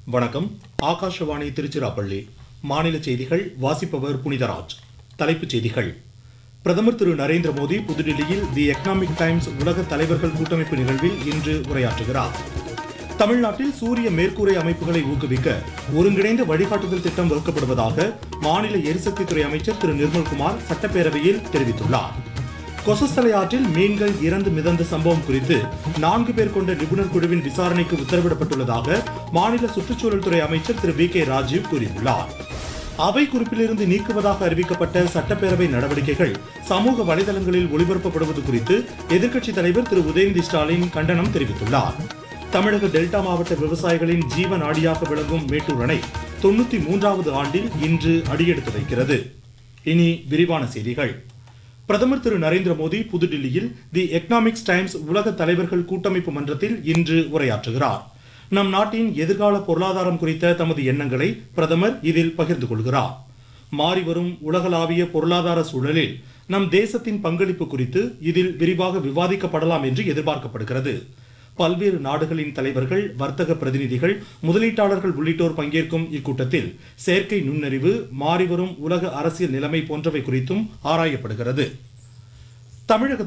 வணக்கம் ஆகாஷவாணி திருச்சிராப்பள்ளி மாநில செய்திகள் வாசிப்பவர் புனிதராஜ் தலைப்புச் செய்திகள் பிரதமர் திரு நரேந்திர மோடி புதுடில்லியில் தி எக்கனாமிக் டைம்ஸ் உலக தலைவர்கள் கூட்டமைப்பு நிகழ்வில் இன்று உரையாற்றுகிறார் தமிழ்நாட்டில் சூரிய மேற்கூரை அமைப்புகளை ஊக்குவிக்க ஒருங்கிணைந்த வழிகாட்டுதல் திட்டம் வகுக்கப்படுவதாக மாநில எரிசக்தித்துறை அமைச்சர் திரு நிர்மல்குமார் சட்டப்பேரவையில் தெரிவித்துள்ளார் கொசஸ்தலை ஆற்றில் மீன்கள் இறந்து மிதந்த சம்பவம் குறித்து நான்கு பேர் கொண்ட நிபுணர் குழுவின் விசாரணைக்கு உத்தரவிடப்பட்டுள்ளதாக மாநில சுற்றுச்சூழல் துறை அமைச்சர் திரு வி கே ராஜீவ் கூறியுள்ளார் அவை குறிப்பிலிருந்து நீக்குவதாக அறிவிக்கப்பட்ட சட்டப்பேரவை நடவடிக்கைகள் சமூக வலைதளங்களில் ஒளிபரப்பப்படுவது குறித்து எதிர்க்கட்சித் தலைவர் திரு உதயநிதி ஸ்டாலின் கண்டனம் தெரிவித்துள்ளார் தமிழக டெல்டா மாவட்ட விவசாயிகளின் ஜீவ நாடியாக விளங்கும் மேட்டூர் அணை தொண்ணூத்தி மூன்றாவது ஆண்டில் இன்று அடியெடுத்து வைக்கிறது இனி விரிவான செய்திகள் பிரதமர் திரு நரேந்திர மோடி புதுடில்லியில் தி எக்கனாமிக்ஸ் டைம்ஸ் உலக தலைவர்கள் கூட்டமைப்பு மன்றத்தில் இன்று உரையாற்றுகிறார் நம் நாட்டின் எதிர்கால பொருளாதாரம் குறித்த தமது எண்ணங்களை பிரதமர் இதில் பகிர்ந்து கொள்கிறார் மாறிவரும் உலகளாவிய பொருளாதார சூழலில் நம் தேசத்தின் பங்களிப்பு குறித்து இதில் விரிவாக விவாதிக்கப்படலாம் என்று எதிர்பார்க்கப்படுகிறது பல்வேறு நாடுகளின் தலைவர்கள் வர்த்தக பிரதிநிதிகள் முதலீட்டாளர்கள் உள்ளிட்டோர் பங்கேற்கும் இக்கூட்டத்தில் செயற்கை நுண்ணறிவு மாறிவரும் உலக அரசியல் நிலைமை போன்றவை குறித்தும் ஆராயப்படுகிறது தமிழக